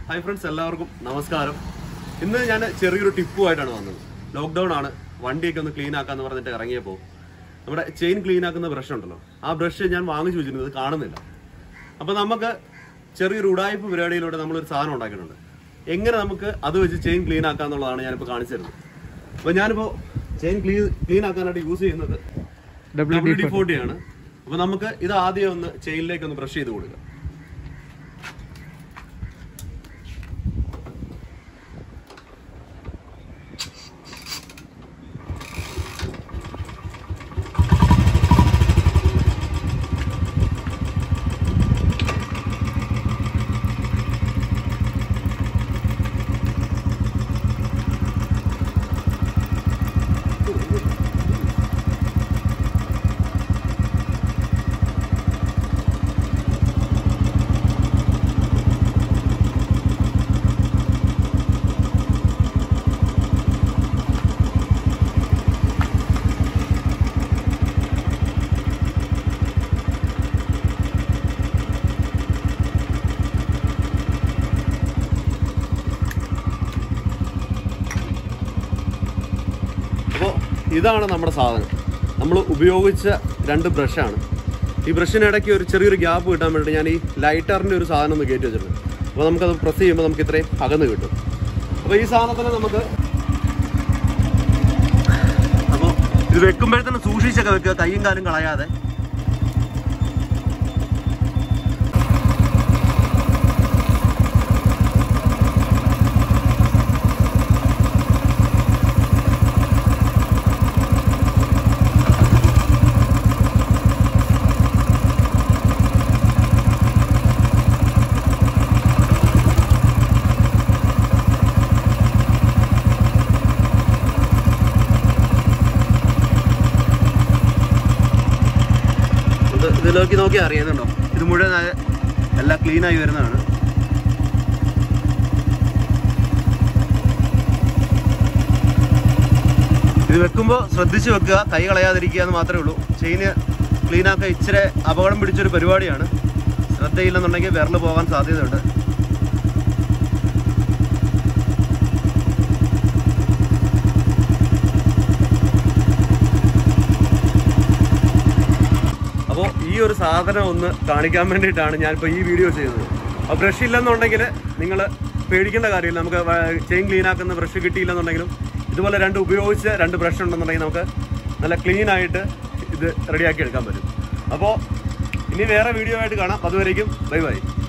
hi friends എല്ലാവർക്കും നമസ്കാരം ഇന്ന് ഞാൻ ചെറിയൊരു ടിപ്പുമായിട്ടാണ് വന്നത് ലോക്ക്ഡൗൺ ആണ് വണ്ടിയൊക്കെ ഒന്ന് ക്ലീൻ ആക്കാന്ന് പറഞ്ഞിട്ട് ഇറങ്ങിയപ്പോൾ നമ്മുടെ ചെയിൻ ക്ലീൻ ആക്കുന്ന ബ്രഷ് ഉണ്ടല്ലോ ആ ബ്രഷ് ഞാൻ വാങ്ങിച്ചു വെച്ചിരുന്നത് കാണുന്നില്ല അപ്പോൾ നമുക്ക് ചെറിയൊരു ഉടായ്പ പരിപാടിയിലൂടെ നമ്മളൊരു സാധനം ഉണ്ടാക്കിയിട്ടുണ്ട് എങ്ങനെ നമുക്ക് അത് വെച്ച് ചെയിൻ ക്ലീൻ ആക്കാന്നുള്ളതാണ് ഞാനിപ്പോൾ കാണിച്ചു തരുന്നത് അപ്പോൾ ഞാനിപ്പോൾ ചെയിൻ ക്ലീൻ ക്ലീൻ ആക്കാനായിട്ട് യൂസ് ചെയ്യുന്നത് ഡബ്ല്യു ഡി ഫോർട്ടി ആണ് അപ്പോൾ നമുക്ക് ഇത് ആദ്യം ഒന്ന് ചെയിനിലേക്ക് ഒന്ന് ബ്രഷ് ചെയ്ത് കൊടുക്കാം അപ്പോൾ ഇതാണ് നമ്മുടെ സാധനം നമ്മൾ ഉപയോഗിച്ച രണ്ട് ബ്രഷാണ് ഈ ബ്രഷിനിടയ്ക്ക് ഒരു ചെറിയൊരു ഗ്യാപ്പ് കിട്ടാൻ വേണ്ടി ഞാൻ ഈ ലൈറ്ററിൻ്റെ ഒരു സാധനം ഒന്ന് കയറ്റി വെച്ചിട്ടുണ്ട് അപ്പോൾ നമുക്കത് പ്രസ് ചെയ്യുമ്പോൾ നമുക്ക് ഇത്രയും അകന്ന് കിട്ടും അപ്പോൾ ഈ സാധനത്തിന് നമുക്ക് അപ്പോൾ ഇത് വെക്കുമ്പോഴത്തേനും സൂക്ഷിച്ചൊക്കെ വെക്കുക കൈയും കാലും കളയാതെ ഇത് ഇതിലേക്ക് നോക്കി അറിയുന്നുണ്ടോ ഇത് മുഴുവൻ ആ- എല്ലാം ക്ലീൻ ആയി വരുന്നതാണ് ഇത് വെക്കുമ്പോൾ ശ്രദ്ധിച്ച് വെക്കുക കൈ കളയാതിരിക്കുക എന്ന് മാത്രമേ ഉള്ളൂ ചെയിന് ക്ലീൻ ആക്കാൻ ഇച്ചിരി അപകടം പിടിച്ചൊരു പരിപാടിയാണ് ശ്രദ്ധയില്ലെന്നുണ്ടെങ്കിൽ വിരൽ പോകാൻ സാധ്യതയുണ്ട് അപ്പോൾ ഈ ഒരു സാധനം ഒന്ന് കാണിക്കാൻ വേണ്ടിയിട്ടാണ് ഞാനിപ്പോൾ ഈ വീഡിയോ ചെയ്തത് അപ്പോൾ ബ്രഷ് ഇല്ലെന്നുണ്ടെങ്കിൽ നിങ്ങൾ പേടിക്കേണ്ട കാര്യമില്ല നമുക്ക് ചെയിൻ ക്ലീൻ ആക്കുന്ന ബ്രഷ് കിട്ടിയില്ലെന്നുണ്ടെങ്കിലും ഇതുപോലെ രണ്ട് ഉപയോഗിച്ച് രണ്ട് ബ്രഷ് ഉണ്ടെന്നുണ്ടെങ്കിൽ നമുക്ക് നല്ല ക്ലീൻ ആയിട്ട് ഇത് റെഡിയാക്കി എടുക്കാൻ പറ്റും അപ്പോൾ ഇനി വേറെ വീഡിയോ ആയിട്ട് കാണാം അതുവരേക്കും ബൈ ബൈ